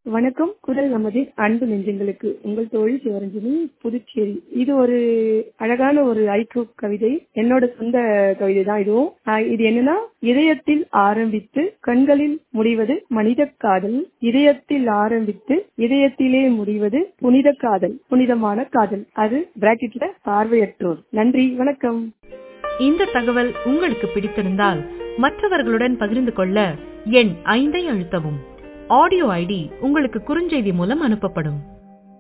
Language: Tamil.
வணக்கம் குரல் நமது அன்பு நெஞ்சங்களுக்கு உங்கள் தோழி சிவரஞ்சனி புதுச்சேரி இது ஒரு அழகான ஒரு ஐக்கூ கவிதை என்னோட சொந்த கவிதை தான் இதுவும் ஆஹ் இது என்னன்னா இதயத்தில் ஆரம்பித்து கண்களில் முடிவது மனித காதல் இதயத்தில் ஆரம்பித்து இதயத்திலே முடிவது புனித காதல் புனிதமான காதல் அது பிராக்கெட்ல பார்வையற்றோர் நன்றி வணக்கம் இந்த தகவல் உங்களுக்கு பிடித்திருந்தால் மற்றவர்களுடன் பகிர்ந்து கொள்ள எண் ஐந்தை அழுத்தவும் ஆடியோ ஐடி உங்களுக்கு குறுஞ்செய்தி மூலம் அனுப்பப்படும்